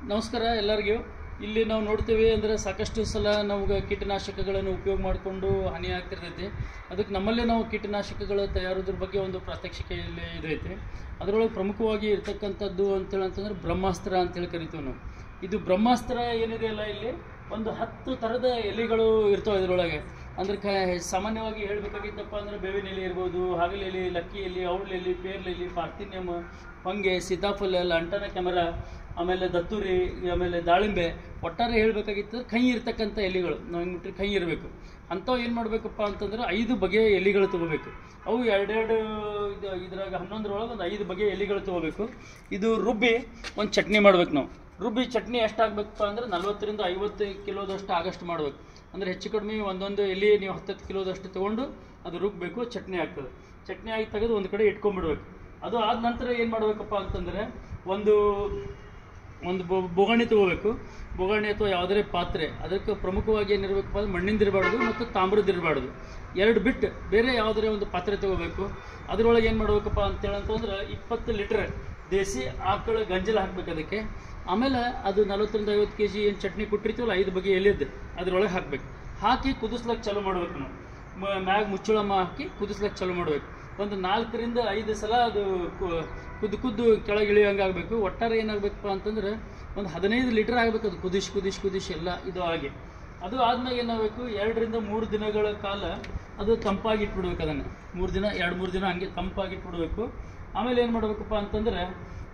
ನಮಸ್ಕಾರ ಎಲ್ಲರಿಗೂ ಇಲ್ಲಿ ನಾವು ನೋಡ್ತೀವಿ ಅಂದರೆ ಸಾಕಷ್ಟು ಸಲ ನಮ್ಗೆ ಕೀಟನಾಶಕಗಳನ್ನು ಉಪಯೋಗ ಮಾಡಿಕೊಂಡು ಹಾನಿ ಆಗ್ತಿರ್ತೈತಿ ಅದಕ್ಕೆ ನಮ್ಮಲ್ಲೇ ನಾವು ಕೀಟನಾಶಕಗಳ ತಯಾರೋದ್ರ ಬಗ್ಗೆ ಒಂದು ಪ್ರಾತ್ಯಕ್ಷಿಕೆಯಲ್ಲಿ ಇದೈತಿ ಅದರೊಳಗೆ ಪ್ರಮುಖವಾಗಿ ಇರ್ತಕ್ಕಂಥದ್ದು ಅಂತೇಳಿ ಅಂತಂದ್ರೆ ಬ್ರಹ್ಮಾಸ್ತ್ರ ಅಂತೇಳಿ ಕರಿತೀವಿ ನಾವು ಇದು ಬ್ರಹ್ಮಾಸ್ತ್ರ ಏನಿದೆ ಅಲ್ಲ ಇಲ್ಲಿ ಒಂದು ಹತ್ತು ಥರದ ಎಲೆಗಳು ಇರ್ತವೆ ಇದರೊಳಗೆ ಅಂದ್ರೆ ಕ ಸಾಮಾನ್ಯವಾಗಿ ಹೇಳಬೇಕಾಗಿತ್ತಪ್ಪ ಅಂದ್ರೆ ಬೇವಿನ ಎಲೆ ಇರ್ಬೋದು ಹಾಗಲ ಎಲೆ ಲಕ್ಕಿ ಎಲೆ ಔಡ್ಲ ಎಲೆ ಪೇರ್ಲ ಎಲೆ ಪಾರ್ತಿನ್ಯಮ್ ಹೊಂಗೆ ಸೀತಾಫಲ ಲಂಟನ ಕ್ಯಾಮರ ಆಮೇಲೆ ದತ್ತೂರಿ ಆಮೇಲೆ ದಾಳಿಂಬೆ ಒಟ್ಟಾರೆ ಹೇಳಬೇಕಾಗಿತ್ತು ಕೈ ಇರ್ತಕ್ಕಂಥ ಎಲೆಗಳು ನಾವು ಹಿಂಗೆ ಬಿಟ್ಟರೆ ಕೈ ಇರಬೇಕು ಅಂಥವು ಏನು ಮಾಡಬೇಕಪ್ಪ ಅಂತಂದ್ರೆ ಐದು ಬಗೆಯ ಎಲೆಗಳು ತೊಗೋಬೇಕು ಅವು ಎರಡೆರಡು ಇದು ಇದ್ರಾಗ ಹನ್ನೊಂದರೊಳಗೆ ಒಂದು ಐದು ಬಗೆಯ ಎಲೆಗಳು ತೊಗೋಬೇಕು ಇದು ರುಬ್ಬಿ ಒಂದು ಚಟ್ನಿ ಮಾಡ್ಬೇಕು ನಾವು ರುಬ್ಬಿ ಚಟ್ನಿ ಎಷ್ಟು ಆಗ್ಬೇಕಪ್ಪ ಅಂದ್ರೆ ನಲ್ವತ್ತರಿಂದ ಐವತ್ತು ಕಿಲೋದಷ್ಟು ಆಗಷ್ಟು ಮಾಡ್ಬೇಕು ಅಂದರೆ ಹೆಚ್ಚು ಕಡಿಮೆ ಒಂದೊಂದು ಎಲೆ ನೀವು ಹತ್ತತ್ತು ಕಿಲೋದಷ್ಟು ತೊಗೊಂಡು ಅದು ರುಬ್ಬಬೇಕು ಚಟ್ನಿ ಆಗ್ತದೆ ಚಟ್ನಿ ಆಗಿ ತೆಗೆದು ಒಂದು ಕಡೆ ಇಟ್ಕೊಂಡ್ಬಿಡ್ಬೇಕು ಅದು ಆದ ನಂತರ ಏನು ಮಾಡಬೇಕಪ್ಪ ಅಂತಂದರೆ ಒಂದು ಒಂದು ಬೊ ಬೊಗಣಿ ತಗೋಬೇಕು ಬೊಗಣಿ ಅಥವಾ ಯಾವುದೇ ಪಾತ್ರೆ ಅದಕ್ಕೆ ಪ್ರಮುಖವಾಗಿ ಏನಿರಬೇಕಪ್ಪ ಅಂದ್ರೆ ಮಣ್ಣಿಂದ ಇರಬಾರ್ದು ಮತ್ತು ತಾಮ್ರದ್ದು ಇರಬಾರ್ದು ಎರಡು ಬಿಟ್ಟು ಬೇರೆ ಯಾವುದೇ ಒಂದು ಪಾತ್ರೆ ತಗೋಬೇಕು ಅದರೊಳಗೆ ಏನು ಮಾಡಬೇಕಪ್ಪ ಅಂತೇಳಿ ಅಂತಂದ್ರೆ ಇಪ್ಪತ್ತು ಲೀಟ್ರ್ ದೇಸಿ ಆಕಳ ಗಂಜಲ ಹಾಕ್ಬೇಕು ಅದಕ್ಕೆ ಆಮೇಲೆ ಅದು ನಲವತ್ತರಿಂದ ಐವತ್ತು ಕೆ ಜಿ ಏನು ಚಟ್ನಿ ಕೊಟ್ಟಿರ್ತೀವಲ್ಲ ಐದು ಬಗೆ ಎಲೆದ್ದು ಅದ್ರೊಳಗೆ ಹಾಕ್ಬೇಕು ಹಾಕಿ ಕುದಿಸ್ಲಕ್ಕೆ ಚಾಲೂ ಮಾಡ್ಬೇಕು ನಾವು ಮ- ಮ್ಯಾಗ ಮುಚ್ಚಳಮ್ಮ ಹಾಕಿ ಕುದಿಸ್ಲಕ್ಕೆ ಚಾಲೂ ಮಾಡ್ಬೇಕು ಒಂದು ನಾಲ್ಕರಿಂದ ಐದು ಸಲ ಅದು ಕು- ಕುದ್ದು ಕುದ್ದು ಕೆಳಗೆ ಇಳಿಯೋಂಗೆ ಆಗಬೇಕು ಒಟ್ಟಾರೆ ಏನಾಗಬೇಕಪ್ಪ ಅಂತಂದ್ರೆ ಒಂದು ಹದಿನೈದು ಲೀಟರ್ ಆಗಬೇಕು ಅದು ಕುದಿಸಿ ಕುದಿಸಿ ಕುದಿಸಿ ಎಲ್ಲ ಇದು ಆಗಿ ಅದು ಆದ್ಮೇಲೆ ಏನಾಗಬೇಕು ಎರಡರಿಂದ ಮೂರು ದಿನಗಳ ಕಾಲ ಅದು ತಂಪಾಗಿ ಇಟ್ಬಿಡ್ಬೇಕು ಅದನ್ನು ಮೂರು ದಿನ ಎರಡು ಮೂರು ದಿನ ಹಂಗೆ ತಂಪಾಗಿ ಇಟ್ಬಿಡ್ಬೇಕು ಆಮೇಲೆ ಏನು ಮಾಡಬೇಕಪ್ಪ ಅಂತಂದ್ರೆ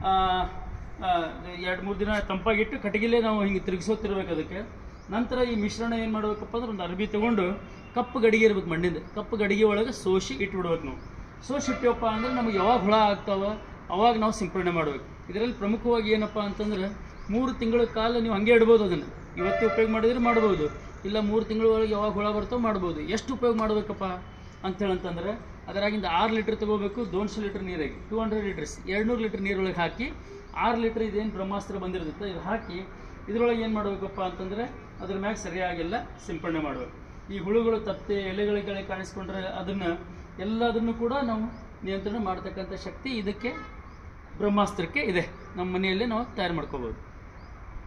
ಎರಡು ಮೂರು ದಿನ ತಂಪಾಗಿಟ್ಟು ಕಟ್ಟಿಗೆಲೇ ನಾವು ಹಿಂಗೆ ತಿರುಗಿಸೋತಿರ್ಬೇಕು ಅದಕ್ಕೆ ನಂತರ ಈ ಮಿಶ್ರಣ ಏನು ಮಾಡಬೇಕಪ್ಪ ಅಂದ್ರೆ ಒಂದು ಅರ್ಬಿ ತೊಗೊಂಡು ಕಪ್ಪು ಗಡಿಗೆ ಇರ್ಬೇಕು ಮಣ್ಣಿಂದ ಕಪ್ಪು ಗಡಿಗೆ ಒಳಗೆ ಸೋಸಿ ಇಟ್ಬಿಡ್ಬೇಕು ನಾವು ಸೋಸಿ ಇಟ್ಟಿವಪ್ಪ ಅಂದ್ರೆ ನಮಗೆ ಯಾವಾಗ ಹುಳ ಆಗ್ತಾವ ಅವಾಗ ನಾವು ಸಿಂಪಡಣೆ ಮಾಡಬೇಕು ಇದರಲ್ಲಿ ಪ್ರಮುಖವಾಗಿ ಏನಪ್ಪ ಅಂತಂದ್ರೆ ಮೂರು ತಿಂಗಳ ಕಾಲ ನೀವು ಹಂಗೆ ಇಡ್ಬೋದು ಅದನ್ನು ಇವತ್ತು ಉಪಯೋಗ ಮಾಡಿದ್ರೆ ಮಾಡ್ಬೋದು ಇಲ್ಲ ಮೂರು ತಿಂಗಳ ಒಳಗೆ ಯಾವಾಗ ಹುಳ ಬರ್ತಾವ ಮಾಡ್ಬೋದು ಎಷ್ಟು ಉಪಯೋಗ ಮಾಡಬೇಕಪ್ಪ ಅಂತೇಳಂತಂದ್ರೆ ಅದರಾಗಿಂದ ಆರು ಲೀಟ್ರ್ ತೊಗೋಬೇಕು ದೋನ್ಶೆ ಲೀಟ್ರ್ ನೀರಾಗಿ ಟೂ ಹಂಡ್ರೆಡ್ ಲೀಟರ್ಸ್ ಎರಡುನೂರು ಲೀಟ್ರ್ ನೀರೊಳಗೆ ಹಾಕಿ ಆರು ಲೀಟ್ರ್ ಇದೇನು ಬ್ರಹ್ಮಾಸ್ತ್ರ ಬಂದಿರುತ್ತೆ ಇದು ಹಾಕಿ ಇದರೊಳಗೆ ಏನು ಮಾಡಬೇಕಪ್ಪ ಅಂತಂದರೆ ಅದ್ರ ಮ್ಯಾಗ ಸರಿಯಾಗೆಲ್ಲ ಸಿಂಪಡಣೆ ಮಾಡಬೇಕು ಈ ಹುಳುಗಳು ತತ್ತೆ ಎಲೆಗಳಿಗೆ ಕಾಣಿಸ್ಕೊಂಡ್ರೆ ಅದನ್ನು ಎಲ್ಲದನ್ನು ಕೂಡ ನಾವು ನಿಯಂತ್ರಣ ಮಾಡ್ತಕ್ಕಂಥ ಶಕ್ತಿ ಇದಕ್ಕೆ ಬ್ರಹ್ಮಾಸ್ತ್ರಕ್ಕೆ ಇದೆ ನಮ್ಮ ಮನೆಯಲ್ಲೇ ನಾವು ತಯಾರು ಮಾಡ್ಕೋಬೋದು